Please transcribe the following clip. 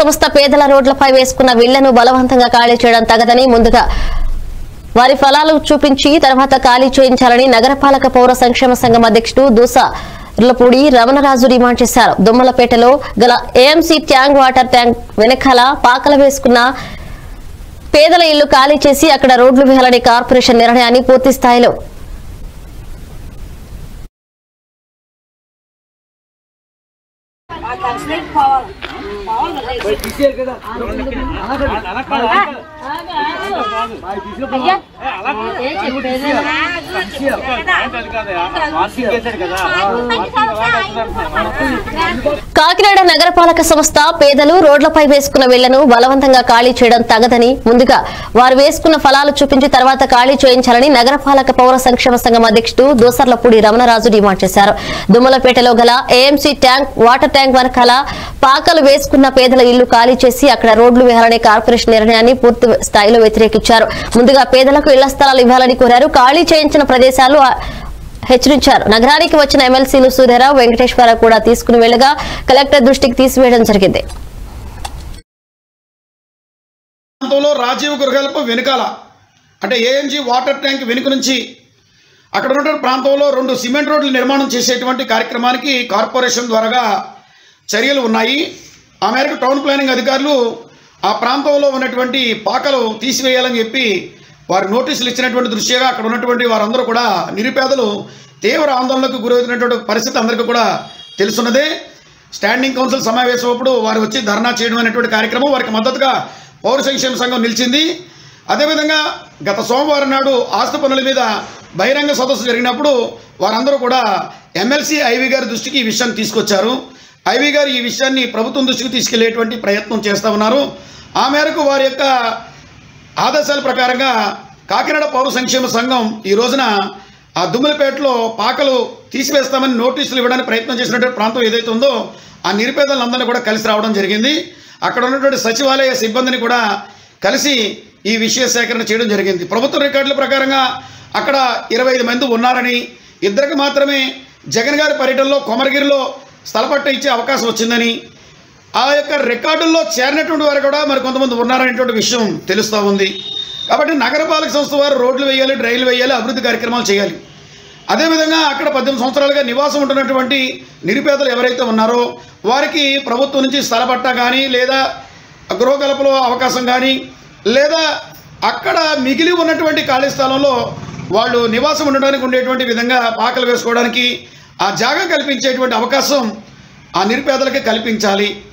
సంస్థ పేదల రోడ్లపై వేసుకున్న విళ్లను బలవంతంగా ఖాళీ చేయడం తగదని ముందుగా వారి ఫలాలు చూపించి తర్వాత ఖాళీ చేయించాలని నగరపాలక పౌర సంక్షేమ సంఘం అధ్యక్షుడు దూస ర్లపూడి రమణరాజు డిమాండ్ చేశారు దుమ్మలపేటలో గల ఏఎంసీ ట్యాంక్ వాటర్ ట్యాంక్ వెనకాల పాకలు వేసుకున్న పేదల ఇల్లు ఖాళీ చేసి అక్కడ రోడ్లు వేయాలని కార్పొరేషన్ నిర్ణయాన్ని పూర్తి స్థాయిలో కాకినాడ నగరపాలక సంస్థ పేదలు రోడ్లపై వేసుకున్న విళ్లను బలవంతంగా ఖాళీ చేయడం తగదని ముందుగా వారు వేసుకున్న ఫలాలు చూపించి తర్వాత ఖాళీ చేయించాలని నగరపాలక పౌర సంక్షేమ సంఘం అధ్యక్షుడు దోసర్లపూడి రమణరాజు డిమాండ్ చేశారు దుమ్మలపేటలో గల ఏఎంసీ ట్యాంక్ వాటర్ ట్యాంక్ వెనకాల పాకలు వేసుకున్న పేదల ఇల్లు ఖాళీ చేసి అక్కడ రోడ్లు వేయాలనే కార్పొరేషన్ నిర్ణయాన్ని పూర్తి స్థాయిలో వ్యతిరేకించారు ముందుగా పేదలకు ఇళ్ల స్థలాలు ఇవ్వాలని కోరారు ఖాళీ చేయించిన ప్రదేశాలు ఆ- హెచ్చరించారు నగరానికి వచ్చిన ఎమ్మెల్సీలు సూర్యరావు వెంకటేశ్వరరావు కూడా తీసుకుని వెళ్లగా కలెక్టర్ దృష్టికి తీసివేయడం జరిగింది ప్రాంతంలో రాజీవ్ గృహల్ప వెనుకాల అంటే ఏఎంజీ వాటర్ ట్యాంక్ వెనుక నుంచి అక్కడ ఉన్నటువంటి ప్రాంతంలో రెండు సిమెంట్ రోడ్లు నిర్మాణం చేసేటువంటి కార్యక్రమానికి కార్పొరేషన్ ద్వారాగా చర్యలు ఉన్నాయి ఆ మేరకు టౌన్ ప్లానింగ్ అధికారులు ఆ ప్రాంతంలో ఉన్నటువంటి పాకలు తీసివేయాలని చెప్పి వారు నోటీసులు ఇచ్చినటువంటి దృష్ట్యాగా అక్కడ ఉన్నటువంటి వారందరూ కూడా నిరుపేదలు తీవ్ర ఆందోళనకు గురవుతున్నటువంటి పరిస్థితి అందరికీ కూడా తెలుసున్నదే స్టాండింగ్ కౌన్సిల్ సమావేశం అప్పుడు వారు వచ్చి ధర్నా చేయడం అనేటువంటి కార్యక్రమం వారికి మద్దతుగా పౌర సంక్షేమ సంఘం నిలిచింది అదేవిధంగా గత సోమవారం నాడు ఆస్తి పనుల మీద బహిరంగ సదస్సు జరిగినప్పుడు వారందరూ కూడా ఎమ్మెల్సీ ఐవి గారి దృష్టికి ఈ విషయాన్ని తీసుకొచ్చారు ఐవి గారు ఈ విషయాన్ని ప్రభుత్వం దృష్టికి తీసుకెళ్లేటువంటి ప్రయత్నం చేస్తూ ఉన్నారు ఆ మేరకు వారి యొక్క ఆదేశాల ప్రకారంగా కాకినాడ పౌర సంక్షేమ సంఘం ఈ రోజున ఆ దుమ్ములపేటలో పాకలు తీసివేస్తామని నోటీసులు ఇవ్వడానికి ప్రయత్నం చేసినటువంటి ప్రాంతం ఏదైతే ఉందో ఆ నిరుపేదలందరినీ కూడా కలిసి రావడం జరిగింది అక్కడ ఉన్నటువంటి సచివాలయ సిబ్బందిని కూడా కలిసి ఈ విషయ సేకరణ చేయడం జరిగింది ప్రభుత్వ రికార్డుల ప్రకారంగా అక్కడ ఇరవై ఐదు మంది ఉన్నారని ఇద్దరికి మాత్రమే జగన్ గారి పర్యటనలో కొమరగిరిలో స్థలపట్ట ఇచ్చే అవకాశం వచ్చిందని ఆ యొక్క రికార్డుల్లో చేరినటువంటి వారు కూడా మరి కొంతమంది ఉన్నారనేటువంటి విషయం తెలుస్తూ ఉంది కాబట్టి నగరపాలక సంస్థ వారు రోడ్లు వేయాలి డ్రైన్లు వేయాలి అభివృద్ధి కార్యక్రమాలు చేయాలి అదేవిధంగా అక్కడ పద్దెనిమిది సంవత్సరాలుగా నివాసం ఉంటున్నటువంటి నిరుపేదలు ఎవరైతే ఉన్నారో వారికి ప్రభుత్వం నుంచి స్థల పట్టా కానీ లేదా గృహకల్పలో అవకాశం కానీ లేదా అక్కడ మిగిలి ఉన్నటువంటి ఖాళీ స్థలంలో వాళ్ళు నివాసం ఉండడానికి ఉండేటువంటి విధంగా పాకలు వేసుకోవడానికి ఆ జాగా కల్పించేటువంటి అవకాశం ఆ నిరుపేదలకి కల్పించాలి